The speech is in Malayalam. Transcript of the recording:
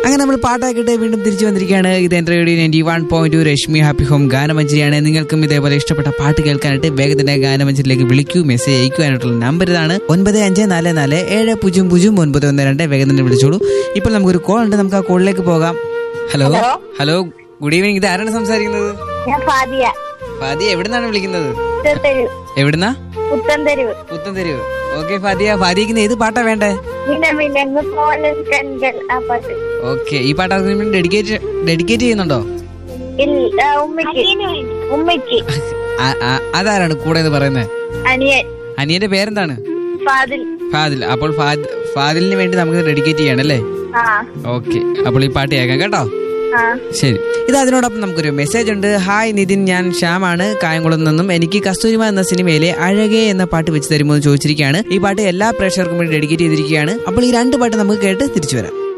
അങ്ങനെ നമ്മൾ പാട്ടാക്കിയിട്ട് വീണ്ടും തിരിച്ചു വന്നിരിക്കുകയാണ് ഇത് എൻ്റെ radio ninety one point two Rashmi happy home ഗാനമഞ്ചരിയാണ് നിങ്ങൾക്കും ഇതേപോലെ ഇഷ്ടപ്പെട്ട പാട്ട് കേൾക്കാനായിട്ട് വേഗത്തിന്റെ ഗാനമഞ്ചരിലേക്ക് വിളിക്കൂ മെസ്സേജ് അയക്കുവാനായിട്ടുള്ള നമ്പർ ഇതാണ് ഒൻപത് അഞ്ച് നാല് നാല് ഏഴ് പൂജ്യം പൂജ്യം ഒൻപത് ഒന്ന് രണ്ട് വേഗം തന്നെ വിളിച്ചോളൂ ഇപ്പോൾ നമുക്കൊരു കോൾ ഉണ്ട് നമുക്ക് ആ കോളിലേക്ക് പോകാം hello hello. Hello good evening ഇത് ആരാണ് സംസാരിക്കുന്നത് ഞാൻ ഫാദിയ ഫാദിയ എവിടുന്നാണ് വിളിക്കുന്നത് പുത്തൻതെരുവ് എവിടുന്നാ പുത്തൻതെരുവ് പുത്തൻതെരുവ് ഓക്കെ ഫാദിയ ഫാദിയക്ക് ഏത് പാട്ടാ വേണ്ടേ പിന്നെ മിനങ്ങ് പോലെ കൺകൾ ആ പാട്ട് ഓക്കെ ഈ പാട്ട് അതിന് വേണ്ടി ഡെഡിക്കേറ്റ് ഡെഡിക്കേറ്റ് ചെയ്യുന്നുണ്ടോ ഇല്ല ആ, ഉമ്മയ്ക്ക് ഉമ്മയ്ക്ക് ആ- ആ- അതാരാണ് കൂടെ എന്ന് പറയുന്നത് അനിയൻ അനിയന്റെ പേരെന്താണ് ഫാദിൽ ഫാദിൽ അപ്പോൾ ഫാദ് ഫാദിലിന് വേണ്ടി നമുക്ക് ഡെഡിക്കേറ്റ് ചെയ്യണം അല്ലേ ആ ഓക്കെ അപ്പോൾ ഈ പാട്ട് കേൾക്കാം കേട്ടോ ആ ശരി ഇത് അതിനോടൊപ്പം നമുക്കൊരു മെസ്സേജ് ഉണ്ട് ഹായ് നിതിൻ ഞാൻ ശ്യാമാണ് കായംകുളം നിന്നും എനിക്ക് കസ്തൂരിമ എന്ന സിനിമയിലെ അഴകേ എന്ന പാട്ട് വെച്ച് തരുമോ എന്ന് ചോദിച്ചിരിക്കുകയാണ് ഈ പാട്ട് എല്ലാ പ്രേക്ഷകർക്കും വേണ്ടി ഡെഡിക്കേറ്റ് ചെയ്തിരിക്കുകയാണ് അപ്പോൾ ഈ രണ്ട് പാട്ട് നമുക്ക് കേട്ട് തിരിച്ചു വരാം